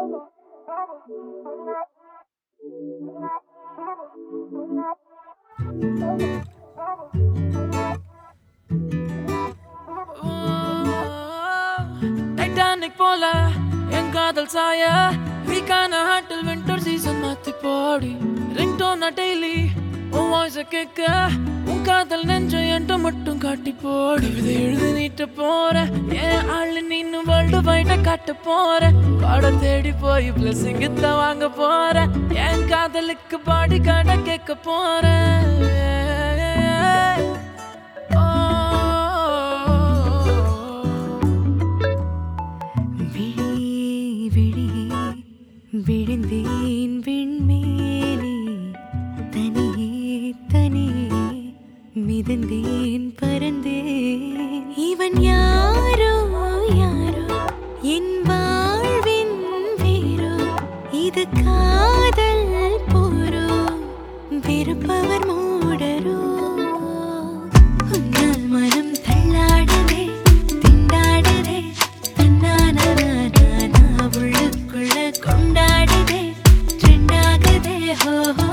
Titanic போல என் காதல் சாய வீக்கான ஹாட்டில் வின்டர் சீசன் மாத்தி போடி ரிங் டோனா டெய்லி உன் வாய்ஸ கேட்க உன் காதல் நெஞ்ச என்கிட்ட மட்டும் காட்டி போடி இதை எழுதி நீட்ட போற ஏன் ஆளு நீனு வேர்ல்டு வைட காட்ட போற பாட தேடி போய் பிளஸிங் வாங்க போற என் காதலுக்கு பாடி காட கேட்க போறேன் விழி விழி விழுந்தேன் விண்மேலே தனியே தனியே மிதந்தேன் பறந்தேன் இவன் யாரோ யாரோ என் வாழ்வின் வேரோ இது காதல் போரோ வெறுப்பவர் மூடரோ உன்னால் மனம் தள்ளாடுதே திண்டாடுதே தன்னானா உள்ளுக்குள்ள கொண்டாடுதே ட்ரெண்டாகுதே ஹோ ஹோ.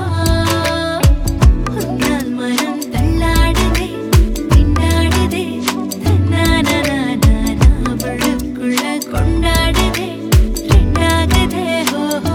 உன்னால் மனம் தள்ளாடுதே திண்டாடுதே தன்னானா உள்ளுக்குள்ள கொண்டாடுதே ட்ரெண்டாகுதே ஹோ ஹோ.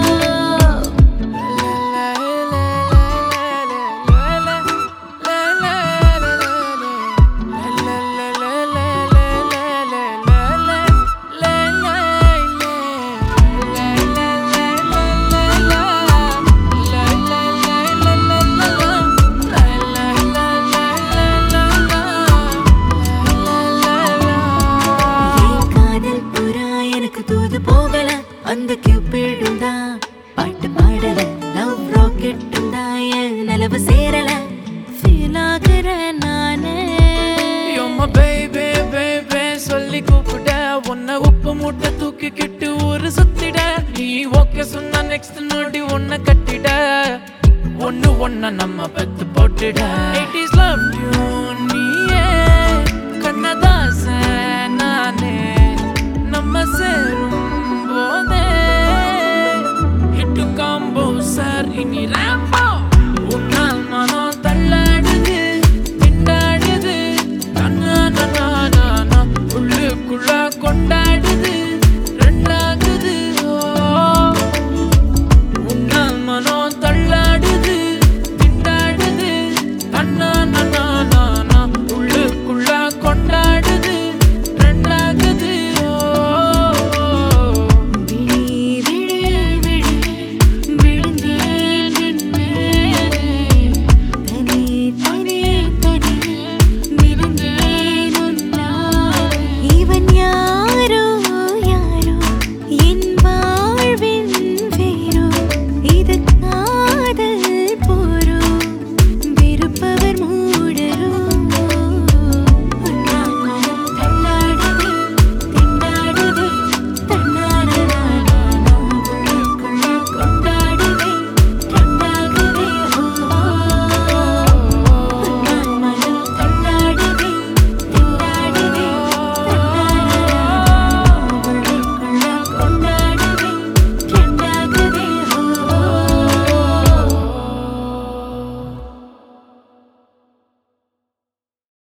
ஏன் காதல் புறா எனக்கு தூது போகல அந்த கியூபிடும் தான் பாட்டு பாடல லவ் ராக்கெட்டும் தான் என் நிலவு சேரல ஃபீல் ஆகுறேன் நானே You're my baby, baby சொல்லி கூப்பிட உன்னை உப்பு மூட்டை தூக்கிக்கிட்டு ஊரு சுத்திட நீ ஓகே சொன்னா நெக்ஸ்ட் நோடி உன்னை கட்டிட ஒண்ணு ஒன்ன நம்ம பெத்து போட்டுட இட் இஸ் லவ் யூ நீயே கண்ணதாசன் நானே நம்ம சேரும்